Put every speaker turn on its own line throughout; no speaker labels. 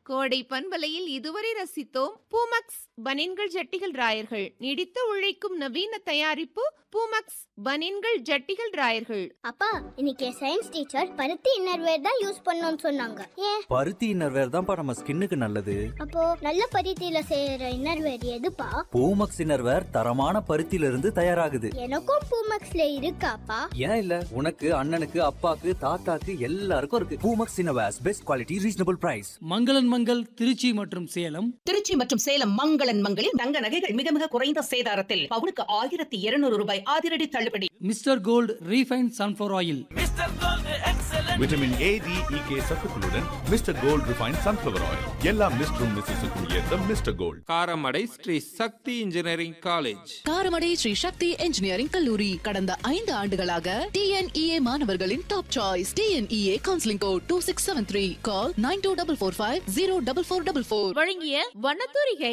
கோடை பண்பலையில் இதுவரை ரசித்தோம் பூமக்ஸ் பனின்கள் ஜட்டிகள் ராயர்கள் நீடித்து உழைக்கும் நவீன தயாரிப்பு பூமக்ஸ் பனின்கள் ஜட்டிகள் ராயர்கள்
அப்பா இன்னைக்கு சயின்ஸ் டீச்சர் பருத்தி இன்னர்வேர் தான் யூஸ் பண்ணோம்னு சொன்னாங்க ஏன்
பருத்தி இன்னர்வேர் தான்ப்பா நம்ம ஸ்கின்னுக்கு நல்லது
அப்போ நல்ல பருத்தியில செய்யற இன்னர்வேர் எதுப்பா
பூமக்ஸ் இன்னர்வேர் தரமான பருத்தியில இருந்து தயாராகுது
எனக்கும் பூமக்ஸ்ல இருக்காப்பா
ஏன் இல்ல உனக்கு அண்ணனுக்கு அப்பாக்கு தாத்தாக்கு எல்லாருக்கும் இருக்கு Poomex innerwears best quality reasonable price
மங்களன் மங்கள் திருச்சி மற்றும் சேலம்
திருச்சி மற்றும் சேலம் மங்களன் மங்களில் தங்க நகைகள் மிக மிக குறைந்த சேதாரத்தில் பவுனுக்கு ஆயிரத்தி இருநூறு ரூபாய் அதிரடி தள்ளுபடி
mister Gold refine sunflower oil
vitamin A D E K சத்துக்களுடன் mister Gold refine sunflower oil எல்லா மிஸ்டரும் மிஸ்ஸஸுக்கும் ஏற்ற mister Gold
Karamadai Sri Sakthi engineering college
Karamadai Sri Sakthi engineering கல்லூரி கடந்த ஐந்து ஆண்டுகளாக டிஎன்இஏ மாணவர்களின் top choice TNEA counselling code two six seven three call nine two double four five zero double four double four
வழங்கிய வண்ணத்தூரிகை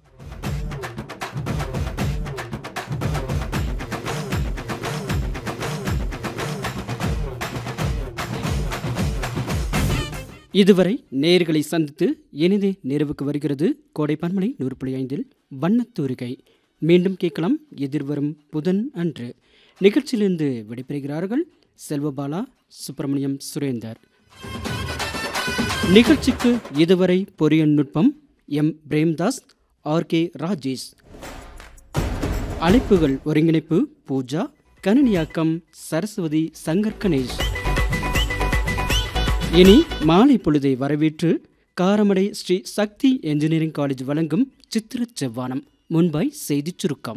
இதுவரை நேர்களை சந்தித்து இனிதே நிறைவுக்கு வருகிறது கோடை பன்மலை நூறு புள்ளி ஐந்தில் வண்ணத்தூரிகை மீண்டும் கேட்கலாம் எதிர்வரும் புதன் அன்று நிகழ்ச்சியிலிருந்து விடைபெறுகிறார்கள் செல்வபாலா சுப்பிரமணியம் சுரேந்தர் நிகழ்ச்சிக்கு இதுவரை பொறியன் நுட்பம் M Premdas R K Rajesh அழைப்புகள் ஒருங்கிணைப்பு பூஜா கணினியாக்கம் சரஸ்வதி சங்கர் கணேஷ் இனி மாலை பொழுதை வரவேற்று காரமடை ஸ்ரீ சக்தி என்ஜினியரிங் காலேஜ் வழங்கும் சித்திர செவ்வானம் முன்பாய் செய்திச் சுருக்கம்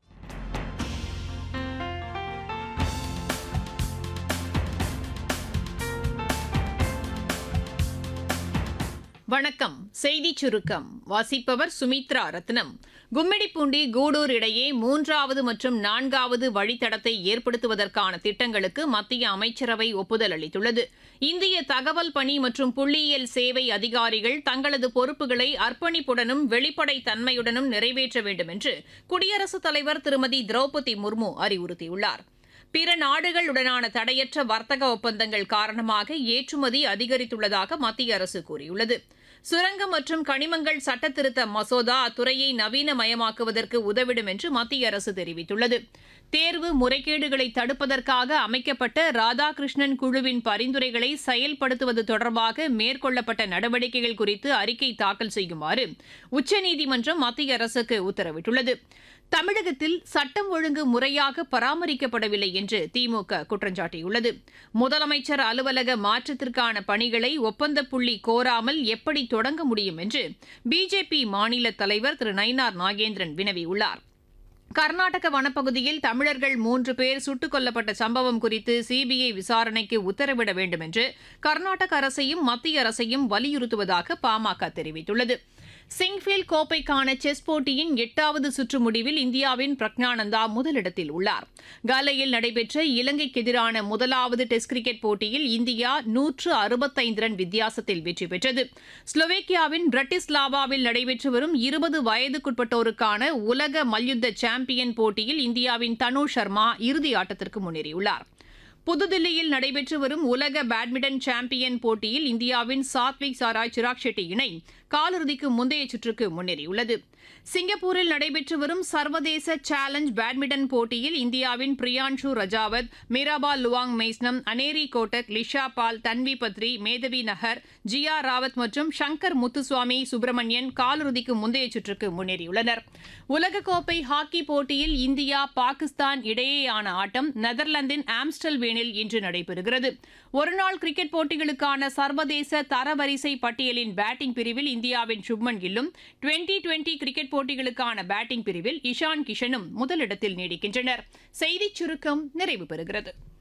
வணக்கம் செய்திச் சுருக்கம் வாசிப்பவர் சுமித்ரா ரத்னம் கும்மிடிப்பூண்டி கூடூர் இடையே மூன்றாவது மற்றும் நான்காவது வழித்தடத்தை ஏற்படுத்துவதற்கான திட்டங்களுக்கு மத்திய அமைச்சரவை ஒப்புதல் அளித்துள்ளது இந்திய தகவல் பணி மற்றும் புள்ளியியல் சேவை அதிகாரிகள் தங்களது பொறுப்புகளை அர்ப்பணிப்புடனும் வெளிப்படை தன்மையுடனும் நிறைவேற்ற வேண்டும் என்று குடியரசுத் தலைவர் திருமதி திரௌபதி முர்மு அறிவுறுத்தியுள்ளார் பிற நாடுகளுடனான தடையற்ற வர்த்தக ஒப்பந்தங்கள் காரணமாக ஏற்றுமதி அதிகரித்துள்ளதாக மத்திய அரசு கூறியுள்ளது சுரங்கம் மற்றும் கனிமங்கள் சட்டத்திருத்த மசோதா அத்துறையை நவீனமயமாக்குவதற்கு உதவிடும் என்று மத்திய அரசு தெரிவித்துள்ளது தேர்வு முறைகேடுகளை தடுப்பதற்காக அமைக்கப்பட்ட ராதாகிருஷ்ணன் குழுவின் பரிந்துரைகளை செயல்படுத்துவது தொடர்பாக மேற்கொள்ளப்பட்ட நடவடிக்கைகள் குறித்து அறிக்கை தாக்கல் செய்யுமாறு உச்சநீதிமன்றம் மத்திய அரசுக்கு உத்தரவிட்டுள்ளது தமிழகத்தில் சட்டம் ஒழுங்கு முறையாக பராமரிக்கப்படவில்லை என்று திமுக குற்றஞ்சாட்டியுள்ளது முதலமைச்சர் அலுவலக மாற்றத்திற்கான பணிகளை ஒப்பந்த புள்ளி கோராமல் எப்படி தொடங்க முடியும் என்று பிஜேபி மாநில தலைவர் திரு நயினார் நாகேந்திரன் வினவியுள்ளார் கர்நாடக வனப்பகுதியில் தமிழர்கள் மூன்று பேர் சுட்டுக் கொல்லப்பட்ட சம்பவம் குறித்து சிபிஐ விசாரணைக்கு உத்தரவிட வேண்டும் என்று கர்நாடக அரசையும் மத்திய அரசையும் வலியுறுத்துவதாக பாமக தெரிவித்துள்ளது சிங்ஃபீல்ட் கோப்பைக்கான செஸ் போட்டியின் எட்டாவது சுற்று முடிவில் இந்தியாவின் பிரக்ஞானந்தா முதலிடத்தில் உள்ளார் காலையில் நடைபெற்ற இலங்கைக்கு எதிரான முதலாவது டெஸ்ட் கிரிக்கெட் போட்டியில் இந்தியா நூற்று அறுபத்தைந்து ரன் வித்தியாசத்தில் வெற்றி பெற்றது ஸ்லோவேக்கியாவின் பிரட்டிஸ்லாவாவில் நடைபெற்று வரும் இருபது வயதுக்குட்பட்டோருக்கான உலக மல்யுத்த சாம்பியன் போட்டியில் இந்தியாவின் தனு சர்மா இறுதி ஆட்டத்திற்கு முன்னேறியுள்ளார் புதுதில்லியில் நடைபெற்று வரும் உலக பேட்மிண்டன் சாம்பியன் போட்டியில் இந்தியாவின் சாத்விக் சாராய் சிராக் ஷெட்டி இணை காலிறுதிக்கு முந்தைய சுற்றுக்கு முன்னேறியுள்ளது சிங்கப்பூரில் நடைபெற்று வரும் சர்வதேச சேலஞ்ச் பேட்மிண்டன் போட்டியில் இந்தியாவின் பிரியான்ஷு ரஜாவத் மீராபா லுவாங் மெய்ஸ்னம் அனேரி கோட்டக் லிஷா பால் தன்வி பத்ரி மேதவி நகர் ஜியா ராவத் மற்றும் சங்கர் முத்துசுவாமி சுப்பிரமணியன் காலிறுதிக்கு முந்தைய சுற்றுக்கு முன்னேறியுள்ளனர் உலகக்கோப்பை ஹாக்கி போட்டியில் இந்தியா பாகிஸ்தான் இடையேயான ஆட்டம் நெதர்லாந்தின் ஆம்ஸ்டல்வேனில் இன்று நடைபெறுகிறது ஒருநாள் கிரிக்கெட் போட்டிகளுக்கான சர்வதேச தரவரிசை பட்டியலின் பேட்டிங் பிரிவில் இந்தியாவின் சுப்மன் கில்லும் டுவெண்டி டுவெண்டி கிரிக்கெட் போட்டிகளுக்கான பேட்டிங் பிரிவில் இஷான் கிஷனும் முதலிடத்தில் நீடிக்கின்றனர் செய்திச் சுருக்கம் நிறைவு பெறுகிறது